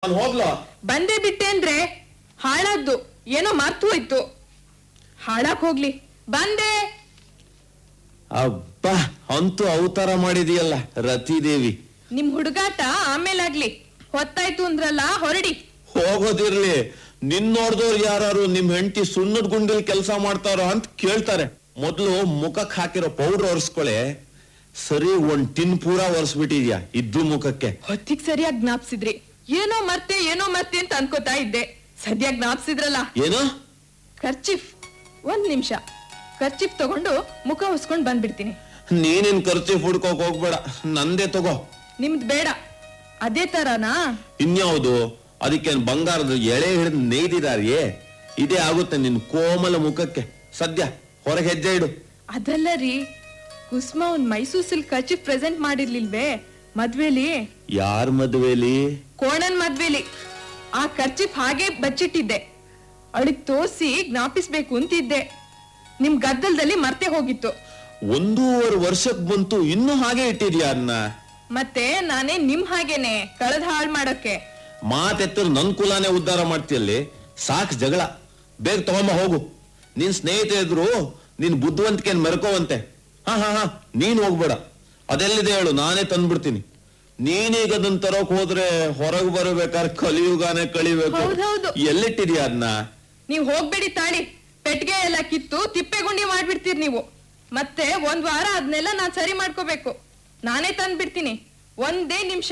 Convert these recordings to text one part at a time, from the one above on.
ಅದು ಹೋಗ್ಲೋ ಬಂದೇ ಬಿಟ್ಟೆ ಅಂದ್ರೆ ಹಾಳಾದ್ದು ಏನೋ ಮರ್ತು ಹೋಯ್ತು ಹಾಳಾಕ್ ಹೋಗ್ಲಿ ಬಂದೆ ಅಬ್ಬಾ ಅಂತೂ ಅವತಾರ ಮಾಡಿದೀಯಲ್ಲ ರತಿದೇವಿ ನಿಮ್ ಹುಡುಗಾಟ ಆಮೇಲಾಗ್ಲಿ ಹೊತ್ತಾಯ್ತು ಅಂದ್ರಲ್ಲ ಹೊರಡಿ ಹೋಗೋದಿರ್ಲಿ ನಿನ್ ನೋಡ್ದವ್ರು ಯಾರು ನಿಮ್ ಹೆಂಡತಿ ಸುಣ್ಣದ ಗುಂಡಿಲ್ ಕೆಲಸ ಮಾಡ್ತಾರೋ ಅಂತ ಕೇಳ್ತಾರೆ ಮೊದ್ಲು ಮುಖಕ್ ಹಾಕಿರೋ ಪೌಡರ್ ಒರೆಸ್ಕೊಳೆ ಸರಿ ಒಂದ್ ಟಿನ್ ಪೂರ ಒರೆಸ್ಬಿಟ್ಟಿದ್ಯಾ ಇದ್ದು ಮುಖಕ್ಕೆ ಹೊತ್ತಿಗ್ ಸರಿಯಾಗಿ ಜ್ಞಾಪಿಸಿದ್ರಿ ಏನೋ ಮರ್ತೆ ಏನೋ ಮರ್ತೆ ಅಂತ ಅನ್ಕೋತಾ ಇದ್ದೆ ಸದ್ಯಾಗಿ ಜ್ಞಾಪಿಸಿದ್ರಲ್ಲ ಏನು ಖರ್ಚಿಫ್ ಒಂದ್ ನಿಮಿಷ ಖರ್ಚಿಫ್ ತಗೊಂಡು ಮುಖ ಹೊಸ್ಕೊಂಡ್ ಬಂದ್ಬಿಡ್ತೀನಿ ನೀನಿನ್ ಖರ್ಚು ಹುಡ್ಕೋಕ್ ಹೋಗ್ಬೇಡ ನಂದೇ ತಗೋ ನಿಮ್ದ್ ಬೇಡ ಅದೇ ತರನಾ ಇನ್ಯಾವುದು ಅದಕ್ಕೇನ್ ಬಂಗಾರದ ಎಳೆ ಹಿಡಿದು ನೇಯ್ದಿದಾರಿಯೇ ಇದೇ ಆಗುತ್ತೆ ನಿನ್ ಕೋಮಲ ಮುಖಕ್ಕೆ ಸದ್ಯ ಹೊರಗೆ ಹೆಜ್ಜೆ ಇಡು ಅದಲ್ಲ ರೀ ಕುಸ್ಮ ಒಂದ್ ಮೈಸೂರ್ ಸಿಲ್ಕ್ ಖರ್ಚಿಫ್ ಪ್ರೆಸೆಂಟ್ ಮಾಡಿರ್ಲಿಲ್ವೇ ಮದ್ವೆಲಿ ಯಾರ್ ಮದ್ವೆಲಿ ಕೋಣನ್ ಮದ್ವೆಲಿ ಆ ಖರ್ಚಿಫ್ ಹಾಗೆ ಬಚ್ಚಿಟ್ಟಿದ್ದೆ ಅವಳಿಗೆ ತೋರ್ಸಿ ಜ್ಞಾಪಿಸ್ಬೇಕು ಅಂತಿದ್ದೆ ನಿಮ್ ಗದ್ದಲದಲ್ಲಿ ಮರ್ತೆ ಹೋಗಿತ್ತು ಒಂದೂವರೆ ವರ್ಷಕ್ ಬಂತು ಇನ್ನೂ ಹಾಗೆ ಇಟ್ಟಿದ್ಯಾ ಅನ್ನ ಮತ್ತೆ ನಾನೇ ನಿಮ್ ಹಾಗೇನೆ ಕಳೆದ್ ಹಾಳ್ ಮಾಡೋಕೆ ಮಾತೆತ್ತರು ನನ್ ಕುಲಾನೇ ಉದ್ಧಾರ ಮಾಡ್ತೀಯಲ್ಲಿ ಸಾಕ್ ಜಗಳ ಬೇಗ ತಗೊಂಬ ಹೋಗು ನಿನ್ ಸ್ನೇಹಿತ ಇದ್ರು ನಿನ್ ಬುದ್ಧಿವಂತಿಕೆನ್ ಮೆರ್ಕೋವಂತೆ ಹಾ ಹಾ ಹಾ ನೀನ್ ಹೋಗ್ಬೇಡ ಅದೆಲ್ಲಿದೆ ಹೇಳು ನಾನೇ ತಂದ್ಬಿಡ್ತೀನಿ ನೀನೀಗ ಅದನ್ನ ತರೋಕ್ ಹೋದ್ರೆ ಹೊರಗ್ ಬರಬೇಕಾದ್ರೆ ಕಲಿಯುಗಾನೆ ಕಳಿಬೇಕು ಹೌದೌದು. ಎಲ್ಲಿಟ್ಟಿದ್ಯಾ ಅದನ್ನ ನೀವ್ ಹೋಗ್ಬೇಡಿ ತಾಳಿ ಪೆಟ್ಗೆ ಎಲ್ಲ ಕಿತ್ತು ತಿಪ್ಪೆಗುಂಡಿ ಮಾಡ್ಬಿಡ್ತೀರಿ ನೀವು ಮತ್ತೆ ಒಂದ್ ವಾರ ಅದನ್ನೆಲ್ಲ ನಾನ್ ಸರಿ ಮಾಡ್ಕೋಬೇಕು ನಾನೇ ತಂದ್ಬಿಡ್ತೀನಿ ಒಂದೇ ನಿಮಿಷ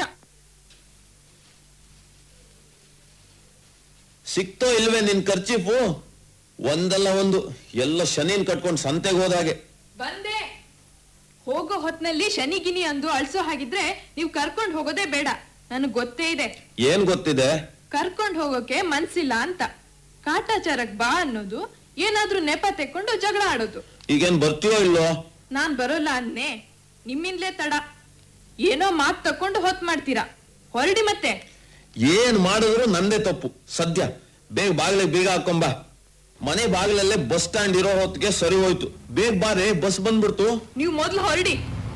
ಸಿಕ್ತೋ ಇಲ್ವೇ ನಿನ್ ಖರ್ಚಿಫು ಒಂದಲ್ಲ ಒಂದು ಎಲ್ಲ ಶನಿನ್ ಕಟ್ಕೊಂಡ್ ಸಂತೆಗೆ ಹೋದಾಗೆ ಬಂದೆ ಹೋಗೋ ಹೊತ್ನಲ್ಲಿ ಶನಿ ಗಿನಿ ಅಂದು ಅಳ್ಸೋ ಹಾಗಿದ್ರೆ ನೀವು ಕರ್ಕೊಂಡ್ ಹೋಗೋದೇ ಬೇಡ ನನಗ್ ಗೊತ್ತೇ ಇದೆ ಏನ್ ಗೊತ್ತಿದೆ ಕರ್ಕೊಂಡ್ ಹೋಗೋಕೆ ಮನ್ಸಿಲ್ಲ ಅಂತ ಕಾಟಾಚಾರಕ್ ಬಾ ಅನ್ನೋದು ಏನಾದ್ರೂ ನೆಪ ತೆಕ್ಕೊಂಡು ಜಗಳ ಆಡೋದು ಈಗೇನ್ ಬರ್ತೀಯೋ ಇಲ್ಲೋ ನಾನ್ ಬರೋಲ್ಲ ಅನ್ನೆ ನಿಮ್ಮಿಂದ್ಲೇ ತಡ ಏನೋ ಮಾತ್ ತಕೊಂಡು ಹೊತ್ ಮಾಡ್ತೀರಾ ಹೊರಡಿ ಮತ್ತೆ ಏನ್ ಮಾಡಿದ್ರು ನಂದೇ ತಪ್ಪು ಸದ್ಯ ಬೇಗ ಬಾಗಿಲಿಗೆ ಬೀಗ ಹಾಕೊಂಬ ಮನೆ ಬಾಗಿಲಲ್ಲೇ ಬಸ್ ಸ್ಟ್ಯಾಂಡ್ ಇರೋ ಹೊತ್ತಿಗೆ ಸರಿ ಹೋಯ್ತು ಬೇಗ ಬಾರೆ ಬಸ್ ಬಂದ್ಬಿಡ್ತು ನೀವು ಮೊದ್ಲು ಹೊರಡಿ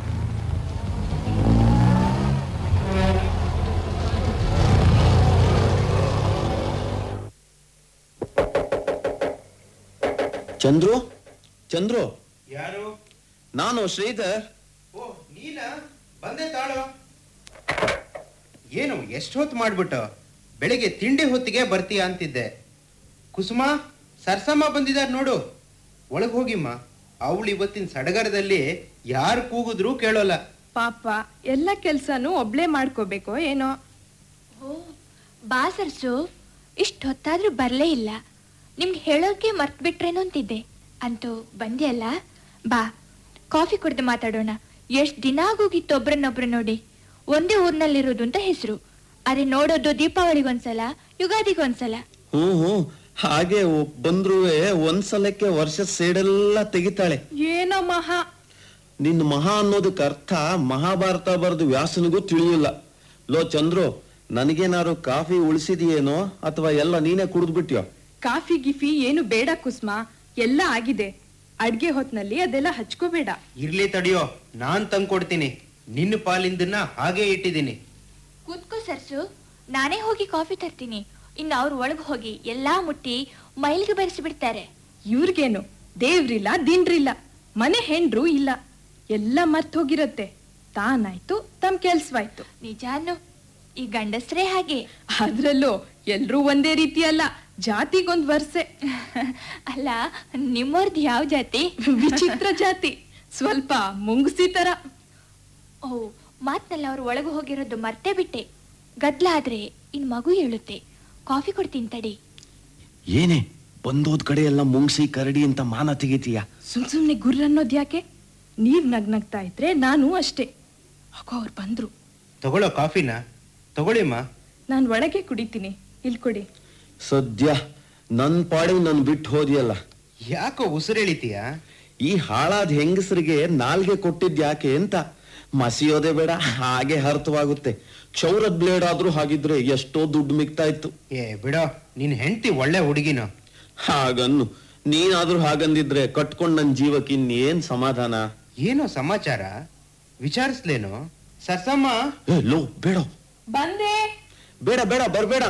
ಚಂದ್ರು ಚಂದ್ರು ಯಾರು ನಾನು ಶ್ರೀಧರ್ ಓ ನೀನ ಬಂದೆ ತಾಳು ಏನು ಎಷ್ಟು ಹೊತ್ತು ಮಾಡ್ಬಿಟ್ಟು ಬೆಳಿಗ್ಗೆ ತಿಂಡಿ ಹೊತ್ತಿಗೆ ಬರ್ತೀಯ ಅಂತಿದ್ದೆ ಕುಸುಮ ಸರ್ಸಮ್ಮ ಬಂದಿದ್ದಾರೆ ನೋಡು ಒಳಗೆ ಹೋಗಿಮ್ಮ ಅವಳು ಇವತ್ತಿನ ಸಡಗರದಲ್ಲಿ ಯಾರು ಕೂಗಿದ್ರು ಕೇಳೋಲ್ಲ ಪಾಪ ಎಲ್ಲ ಕೆಲ್ಸನೂ ಒಬ್ಳೇ ಮಾಡ್ಕೋಬೇಕೋ ಏನೋ ಓ ಬಾ ಸರ್ಸು ಇಷ್ಟು ಹೊತ್ತಾದ್ರೂ ಬರಲೇ ಇಲ್ಲ ನಿಮ್ಗೆ ಹೇಳೋಕೆ ಮರ್ತ್ಬಿಟ್ರೇನೋ ಅಂತಿದ್ದೆ ಅಂತೂ ಬಂದ್ಯಲ್ಲ ಬಾ ಕಾಫಿ ಕುಡ್ದು ಮಾತಾಡೋಣ ಎಷ್ಟು ದಿನ ಆಗೋಗಿತ್ತು ಒಬ್ರನ್ನೊಬ್ರು ನೋಡಿ ಒಂದೇ ಊರ್ನಲ್ಲಿರೋದು ಅಂತ ಹೆಸರು ಅರೆ ನೋಡೋದು ದೀಪಾವಳಿಗೊಂದ್ಸಲ ಯುಗಾದಿಗೊಂದ್ಸಲ ಹ್ಮ್ ಹ್ಮ್ ಹಾಗೆ ಒ- ಬಂದ್ರುವೆ ಒಂದ್ಸಲಕ್ಕೆ ವರ್ಷದ ಸೇಡೆಲ್ಲ ತೆಗಿತಾಳೆ ಏನೋ ಮಹಾ ನಿನ್ ಮಹಾ ಅನ್ನೋದಕ್ಕೆ ಅರ್ಥ ಮಹಾಭಾರತ ಬರೆದು ವ್ಯಾಸನಿಗೂ ತಿಳಿಯಿಲ್ಲ ಲೋ ಚಂದ್ರು ನನಗೇನಾರು ಕಾಫಿ ಉಳಿಸಿದೆಯೇನೋ ಅಥವಾ ಎಲ್ಲ ನೀನೇ ಕುಡಿದ್ಬಿಟ್ಯೋ ಕಾಫಿ ಗಿಫಿ ಏನು ಬೇಡ ಕುಸ್ಮ ಎಲ್ಲ ಆಗಿದೆ ಅಡ್ಗೆ ಹೊತ್ನಲ್ಲಿ ಅದೆಲ್ಲ ಹಚ್ಕೋಬೇಡ ಇರ್ಲಿ ತಡಿಯೋ ನಾನ್ ತಂದ್ಕೊಡ್ತೀನಿ ನಿನ್ನ ಪಾಲಿಂದನ್ನ ಹಾಗೆ ಇಟ್ಟಿದ್ದೀನಿ ಕೂತ್ಕೋ ಸರ್ಸು ನಾನೇ ಹೋಗಿ ಕಾಫಿ ತರ್ತೀನಿ ಇನ್ನು ಅವ್ರು ಒಳಗೆ ಹೋಗಿ ಎಲ್ಲಾ ಮುಟ್ಟಿ ಮೈಲಿಗೆ ಬೆರೆಸಿಬಿಡ್ತಾರೆ ಇವ್ರಿಗೇನು ದೇವ್ರಿಲ್ಲ ದಿಂಡ್ರಿಲ್ಲ ಮನೆ ಹೆಂಡ್ರು ಇಲ್ಲ ಎಲ್ಲ ಮರ್ತ್ ಹೋಗಿರತ್ತೆ ತಾನಾಯ್ತು ತಮ್ ಕೆಲ್ಸವಾಯ್ತು ನಿಜಾನು ಈ ಗಂಡಸ್ರೇ ಹಾಗೆ ಅದ್ರಲ್ಲೂ ಎಲ್ರೂ ಒಂದೇ ರೀತಿ ಅಲ್ಲ ಜಾತಿಗೊಂದ್ ವರ್ಸೆ ಅಲ್ಲ ನಿಮ್ಮವ್ರದ್ದು ಯಾವ ಜಾತಿ ವಿಚಿತ್ರ ಜಾತಿ ಸ್ವಲ್ಪ ಮುಂಗುಸಿ ತರ ಓ ಮಾತ್ನಲ್ಲಿ ಅವ್ರು ಒಳಗೆ ಹೋಗಿರೋದು ಮರ್ತೇ ಬಿಟ್ಟೆ ಗದ್ಲ ಆದ್ರೆ ಇನ್ ಮಗು ಹೇಳುತ್ತೆ ಕಾಫಿ ಕೊಡ್ತೀನಿ ತಡಿ ಏನೇ ಬಂದೋದ್ ಕಡೆ ಎಲ್ಲ ಮುಂಗ್ಸಿ ಕರಡಿ ಅಂತ ಮಾನ ತೆಗಿತೀಯ ಸುಮ್ ಸುಮ್ನೆ ಗುರ್ರ ಅನ್ನೋದ್ ಯಾಕೆ ನೀವ್ ನಗ್ನಗ್ತಾ ಇದ್ರೆ ನಾನು ಅಷ್ಟೇ ಅಗೋ ಅವ್ರು ಬಂದ್ರು ತಗೊಳ್ಳೋ ಕಾಫಿನ ತಗೊಳ್ಳಿಮ್ಮ ನಾನ್ ಒಳಗೆ ಕುಡಿತೀನಿ ಇಲ್ ಕೊಡಿ ಸದ್ಯ ನನ್ ಪಾಡಿಗೆ ನನ್ ಬಿಟ್ಟು ಹೋದಿಯಲ್ಲ ಯಾಕೋ ಉಸಿರೆಳಿತೀಯ ಈ ಹಾಳಾದ ಹೆಂಗಸರಿಗೆ ನಾಲ್ಗೆ ಕೊಟ್ಟಿದ್ ಯಾಕೆ ಅಂತ ಮಸಿಯೋದೇ ಬೇಡ ಹಾಗೆ ಹರ್ತವಾಗುತ್ತೆ ಕ್ಷೌರದ ಬ್ಲೇಡ್ ಆದ್ರೂ ಹಾಗಿದ್ರೆ ಎಷ್ಟೋ ದುಡ್ಡು ಮಿಗ್ತಾ ಇತ್ತು ಏ ಬಿಡೋ ನಿನ್ ಹೆಂಡತಿ ಒಳ್ಳೆ ಹುಡುಗಿನ ಹಾಗನ್ನು ನೀನಾದ್ರೂ ಹಾಗಂದಿದ್ರೆ ಕಟ್ಕೊಂಡ್ ನನ್ ಜೀವಕ್ಕೆ ಇನ್ನೇನ್ ಸಮಾಧಾನ ಏನೋ ಸಮಾಚಾರ ವಿಚಾರಿಸ್ಲೇನು ಸರ್ಸಮ್ಮ ಏ ಲೋ ಬೇಡ ಬಂದೆ ಬೇಡ ಬೇಡ ಬರ್ಬೇಡ